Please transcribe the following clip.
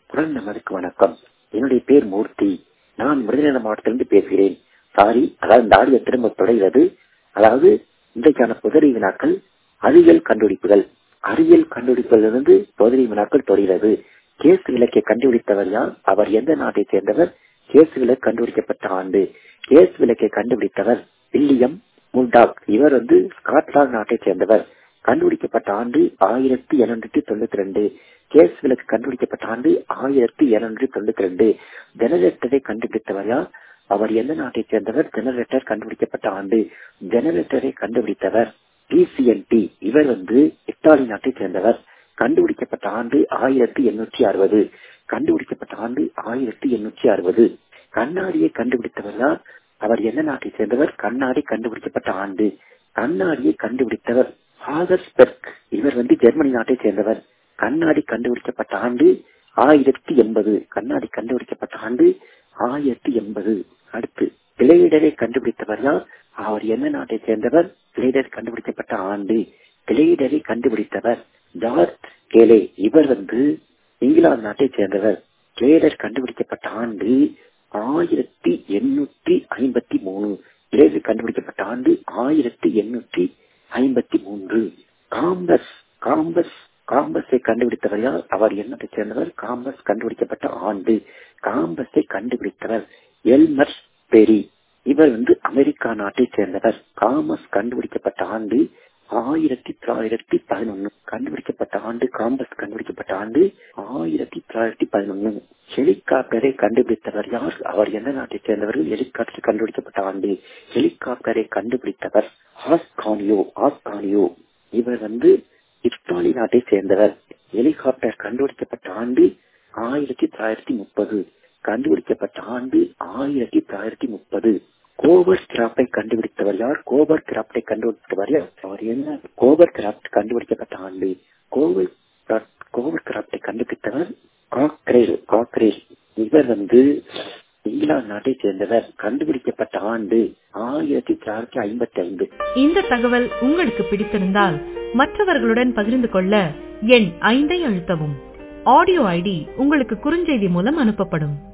குரல் நமதுக்கு வணக்கம் என்னுடைய பேர் மூர்த்தி நான் விருதுநகர் மாவட்டத்திலிருந்து பேசுகிறேன் சாரி அதாவது இந்த ஆடியோ திரும்ப தொடர்கிறது அதாவது இன்றைக்கான புதறி வினாக்கள் அறிவியல் கண்டுபிடிப்புகள் அறிவியல் கண்டுபிடிப்பிலிருந்து புதறி வினாக்கள் தொடர்கிறது கேஸ் விளக்கை கண்டுபிடித்தவர் யார் அவர் எந்த நாட்டை சேர்ந்தவர் கேஸ் விளக்கு கண்டுபிடிக்கப்பட்ட ஆண்டு கேஸ் விளக்கை கண்டுபிடித்தவர் வில்லியம் முல்டாக் இவர் வந்து ஸ்காட்லாந்து நாட்டை சேர்ந்தவர் கண்டுபிடிக்கப்பட்ட ஆண்டு ஆயிரத்தி இருநூற்றி தொண்ணூத்தி ரெண்டு கேஸ் விளக்கு கண்டுபிடிக்கப்பட்ட ஆண்டு ஆயிரத்தி இருநூற்றி தொண்ணூத்தி ரெண்டு ஜெனரேட்டரை கண்டுபிடித்தவர் யார் அவர் எந்த நாட்டை சேர்ந்தவர் ஜெனரேட்டர் கண்டுபிடிக்கப்பட்ட ஆண்டு ஜெனரேட்டரை கண்டுபிடித்தவர் டிசிஎன்டி இவர் வந்து இத்தாலி நாட்டை சேர்ந்தவர் கண்டுபிடிக்கப்பட்ட ஆண்டு ஆயிரத்தி எண்ணூற்றி அறுபது கண்டுபிடிக்கப்பட்ட ஆண்டு ஆயிரத்தி எண்ணூற்றி அறுபது கண்ணாடியை கண்டுபிடித்தவர் யார் அவர் எந்த நாட்டை சேர்ந்தவர் கண்ணாடி கண்டுபிடிக்கப்பட்ட ஆண்டு கண்ணாடியை கண்டுபிடித்தவர் ஹாகர்ஸ்பெர்க் இவர் வந்து ஜெர்மனி நாட்டை சேர்ந்தவர் கண்ணாடி கண்டுபிடிக்கப்பட்ட ஆண்டு ஆயிரத்தி எண்பது கண்ணாடி கண்டுபிடிக்கப்பட்ட ஆண்டு ஆயிரத்தி எண்பது அடுத்து கிளைடரை கண்டுபிடித்தவர் யார் அவர் என்ன நாட்டை சேர்ந்தவர் கிளைடர் கண்டுபிடிக்கப்பட்ட ஆண்டு கிளைடரை கண்டுபிடித்தவர் ஜார்ஜ் கேலே இவர் வந்து இங்கிலாந்து நாட்டை சேர்ந்தவர் கிளேடர் கண்டுபிடிக்கப்பட்ட ஆண்டு ஆயிரத்தி எண்ணூற்றி ஐம்பத்தி மூணு கிளேடர் கண்டுபிடிக்கப்பட்ட ஆண்டு ஆயிரத்தி எண்ணூற்றி ஐம்பத்தி மூன்று காம்பஸ் காம்பஸ் காம்பஸை கண்டுபிடித்தவர் யார் அவர் என்னத்தை சேர்ந்தவர் காம்பஸ் கண்டுபிடிக்கப்பட்ட ஆண்டு காம்பஸை கண்டுபிடித்தவர் எல்மர் பெரி இவர் வந்து அமெரிக்கா நாட்டை சேர்ந்தவர் காமஸ் கண்டுபிடிக்கப்பட்ட ஆண்டு ஆயிரத்தி தொள்ளாயிரத்தி பதினொன்னு கண்டுபிடிக்கப்பட்ட ஆண்டு காம்பஸ் கண்டுபிடிக்கப்பட்ட ஆண்டு ஆயிரத்தி தொள்ளாயிரத்தி பதினொன்னு ஹெலிகாப்டரை கண்டுபிடித்தவர் யார் அவர் எந்த நாட்டை சேர்ந்தவர்கள் ஹெலிகாப்டர் கண்டுபிடிக்கப்பட்ட ஆண்டு ஹெலிகாப்டரை கண்டுபிடித்தவர் ஆஸ்கானியோ ஆஸ்கானியோ இவர் வந்து இத்தாலி நாட்டை சேர்ந்தவர் ஹெலிகாப்டர் கண்டுபிடிக்கப்பட்ட ஆண்டு ஆயிரத்தி தொள்ளாயிரத்தி முப்பது கண்டுபிடிக்கப்பட்ட ஆண்டு ஆயிரத்தி தொள்ளாயிரத்தி முப்பது கோபர் கிராப்டை கண்டுபிடித்தவர் யார் கோபர் கிராப்டை கண்டுபிடித்தவர் யார் அவர் என்ன கோபர் கிராப்ட் கண்டுபிடிக்கப்பட்ட ஆண்டு கோபர் கோபர் கிராப்டை கண்டுபிடித்தவர் காக்ரேல் காக்ரேல் இவர் வந்து இங்கிலாந்து நாட்டை சேர்ந்தவர் கண்டுபிடிக்கப்பட்ட ஆண்டு ஆயிரத்தி தொள்ளாயிரத்தி ஐம்பத்தி ஐந்து இந்த தகவல் உங்களுக்கு பிடித்திருந்தால் மற்றவர்களுடன் பகிர்ந்து கொள்ள எண் ஐந்தை அழுத்தவும் ஆடியோ ஐடி உங்களுக்கு குறுஞ்செய்தி மூலம் அனுப்பப்படும்